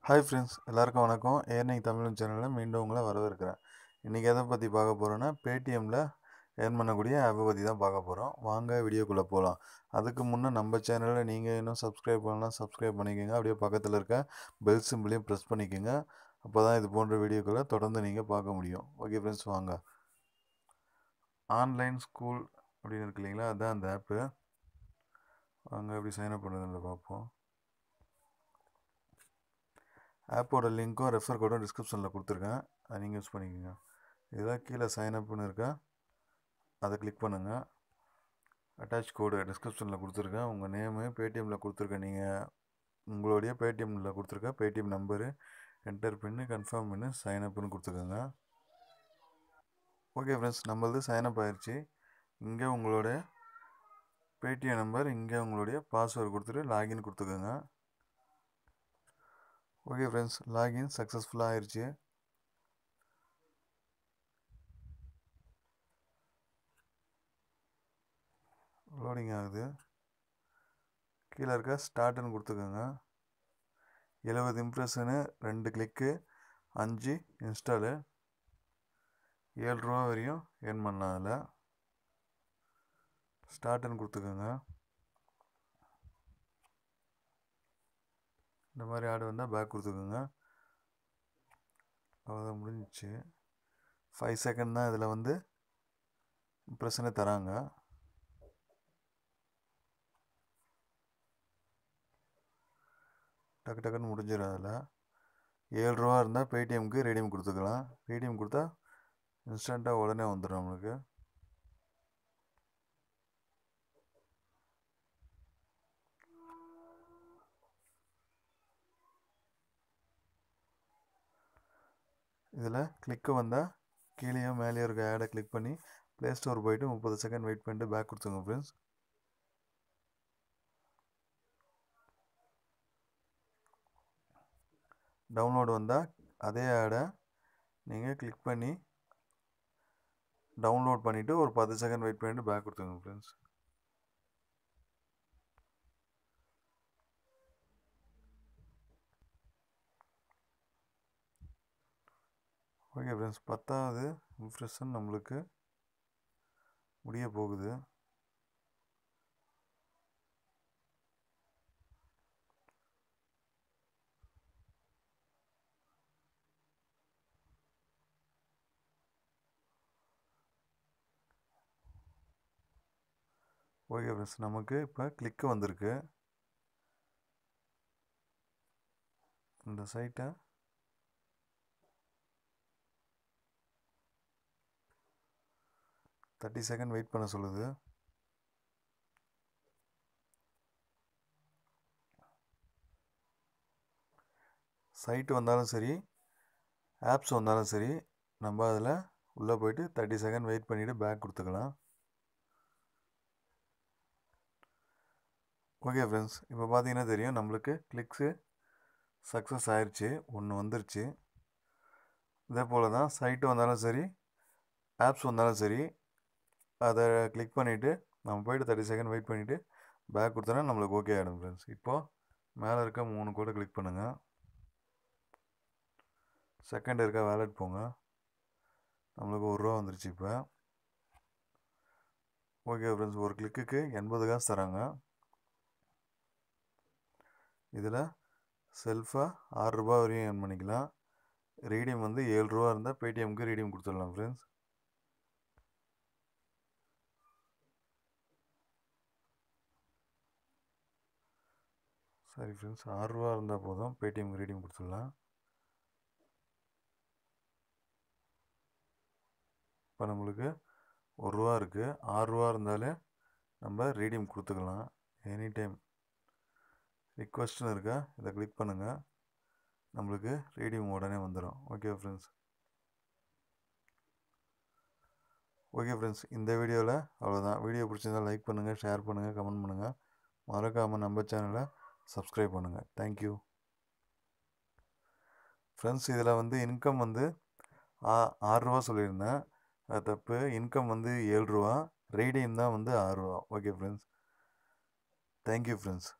hi friends எல்லாருக்கும் வணக்கம் earning Tamil சேனலில் மீண்டும் உங்களை வரவேற்கிறேன் இன்றைக்கி எதை பற்றி பார்க்க போகிறோன்னா பேடிஎம்மில் ஏர்ன் பண்ணக்கூடிய ஆப்பை பற்றி தான் பார்க்க போகிறோம் வாங்க வீடியோக்குள்ளே போகலாம் அதுக்கு முன்னே நம்ம சேனலில் நீங்கள் இன்னும் சப்ஸ்கிரைப் பண்ணலாம் சப்ஸ்கிரைப் பண்ணிக்கோங்க அப்படியே பக்கத்தில் இருக்க பெல் சிம்பிளையும் ப்ரெஸ் பண்ணிக்கோங்க அப்போ தான் இது போன்ற வீடியோக்களை தொடர்ந்து நீங்கள் பார்க்க முடியும் ஓகே ஃப்ரெண்ட்ஸ் வாங்க ஆன்லைன் ஸ்கூல் அப்படின்னு இருக்கு இல்லைங்களா அதுதான் அந்த ஆப்பு வாங்க எப்படி சைன்அப் பண்ணுறதுன்னு பார்ப்போம் ஆப்போட லிங்க்கும் ரெஃபர் கோடும் டிஸ்கிரிப்ஷனில் கொடுத்துருக்கேன் அதை நீங்கள் யூஸ் பண்ணிக்கோங்க இதில் கீழே சைன்அப்னு இருக்கா அதை கிளிக் பண்ணுங்கள் அட்டாச் கோடு டிஸ்கிரிப்ஷனில் கொடுத்துருக்கேன் உங்கள் நேமு பேடிஎம்மில் கொடுத்துருக்கேன் நீங்கள் உங்களுடைய பேடிஎம்மில் கொடுத்துருக்க பேடிஎம் நம்பரு என்டர் பண்ணி கன்ஃபார்ம் பண்ணி சைன்அப்னு கொடுத்துக்கோங்க ஓகே ஃப்ரெண்ட்ஸ் நம்மளது சைன்அப் ஆயிடுச்சு இங்கே உங்களோட பேடிஎம் நம்பர் இங்கே உங்களுடைய பாஸ்வேர்டு கொடுத்துட்டு லாகின் கொடுத்துக்கோங்க ஓகே ஃப்ரெண்ட்ஸ் லாகின் சக்ஸஸ்ஃபுல்லாக ஆயிடுச்சு லோடிங் ஆகுது கீழே இருக்க ஸ்டார்ட்னு கொடுத்துக்கோங்க எழுபது இம்ப்ரெஷனு ரெண்டு கிளிக்கு அஞ்சு இன்ஸ்டாலு ஏழு ரூபா வரையும் ஏர்ன் பண்ணலாம் அதில் ஸ்டார்ட்னு கொடுத்துக்கோங்க இந்த மாதிரி ஆடு வந்தால் பேக் கொடுத்துக்கோங்க அவ்வளோதான் முடிஞ்சிச்சு ஃபைவ் செகண்ட் தான் இதில் வந்து இம்ப்ரெஷனே தராங்க டக்கு டக்குன்னு முடிஞ்சிடும் அதில் ஏழு ரூபா இருந்தால் பேடிஎம்க்கு ரேடியம் கொடுத்துக்கலாம் ரேடியம் கொடுத்தா இன்ஸ்டண்ட்டாக உடனே வந்துடும் நம்மளுக்கு இதில் கிளிக்கு வந்தால் கீழேயோ மேலேயோ இருக்க ஆடை கிளிக் பண்ணி ப்ளே ஸ்டோர் போயிட்டு முப்பது செகண்ட் வெயிட் பண்ணிட்டு பேக் கொடுத்துங்க ஃப்ரெண்ட்ஸ் டவுன்லோடு வந்தால் அதே ஆடை நீங்கள் கிளிக் பண்ணி டவுன்லோட் பண்ணிவிட்டு ஒரு பத்து செகண்ட் வெயிட் பண்ணிவிட்டு பேக் கொடுத்துங்க ஃப்ரெண்ட்ஸ் ஓகே ஃப்ரெண்ட்ஸ் பத்தாவது இம்ப்ரெஷன் நம்மளுக்கு முடிய போகுது ஓகே ஃப்ரெண்ட்ஸ் நமக்கு இப்போ கிளிக்கு வந்திருக்கு இந்த சைட்டை தேர்ட்டி செகண்ட் வெயிட் பண்ண சொல்லுது சைட்டு வந்தாலும் சரி ஆப்ஸ் வந்தாலும் சரி நம்ம அதில் உள்ளே போயிட்டு தேர்ட்டி செகண்ட் வெயிட் பண்ணிவிட்டு பேக் கொடுத்துக்கலாம் ஓகே ஃப்ரெண்ட்ஸ் இப்போ பார்த்தீங்கன்னா தெரியும் நம்மளுக்கு கிளிக்ஸு சக்ஸஸ் ஆயிடுச்சு ஒன்று வந்துருச்சு இதே போல் தான் சைட்டு வந்தாலும் சரி ஆப்ஸ் வந்தாலும் சரி அதை கிளிக் பண்ணிவிட்டு நம்ம போய்ட்டு தேர்ட்டி செகண்ட் வெயிட் பண்ணிவிட்டு பேக் கொடுத்தோன்னா நம்மளுக்கு ஓகே ஆகிடும் ஃப்ரெண்ட்ஸ் இப்போது மேலே இருக்க மூணு கூட கிளிக் பண்ணுங்கள் செகண்ட் இருக்க வேலட் போங்க நம்மளுக்கு ஒரு ரூபா வந்துருச்சு இப்போ ஓகே ஃப்ரெண்ட்ஸ் ஒரு கிளிக்குக்கு எண்பது காசு தராங்க இதில் செல்ஃபாக ஆறு ரூபா வரையும் ஏர்ன் பண்ணிக்கலாம் ரீடியம் வந்து ஏழு ரூபா இருந்தால் பேடிஎம்க்கு ரீடியம் கொடுத்துடலாம் ஃப்ரெண்ட்ஸ் சரி ஃப்ரெண்ட்ஸ் ஆறுரூவா இருந்தால் போதும் பேடிஎம்க்கு ரீடியம் கொடுத்துடலாம் இப்போ நம்மளுக்கு ஒரு ரூபா இருக்குது ஆறுரூவா இருந்தாலே நம்ம ரீடியம் கொடுத்துக்கலாம் எனி டைம் ரிக்வஸ்ட்னு இருக்கா இதை கிளிக் பண்ணுங்கள் நம்மளுக்கு ரீடியம் உடனே வந்துடும் ஓகே ஃப்ரெண்ட்ஸ் ஓகே ஃப்ரெண்ட்ஸ் இந்த வீடியோவில் அவ்வளோதான் வீடியோ பிடிச்சிருந்தால் லைக் பண்ணுங்கள் ஷேர் பண்ணுங்கள் கமெண்ட் பண்ணுங்கள் மறக்காமல் நம்ம சேனலை சப்ஸ்கிரைப் பண்ணுங்கள் தேங்க்யூ ஃப்ரெண்ட்ஸ் இதில் வந்து இன்கம் வந்து ஆ ஆறுரூவா சொல்லியிருந்தேன் அது தப்பு இன்கம் வந்து ஏழு ரூபா ரீடியம் தான் வந்து ஆறுரூவா ஓகே ஃப்ரெண்ட்ஸ் தேங்க்யூ ஃப்ரெண்ட்ஸ்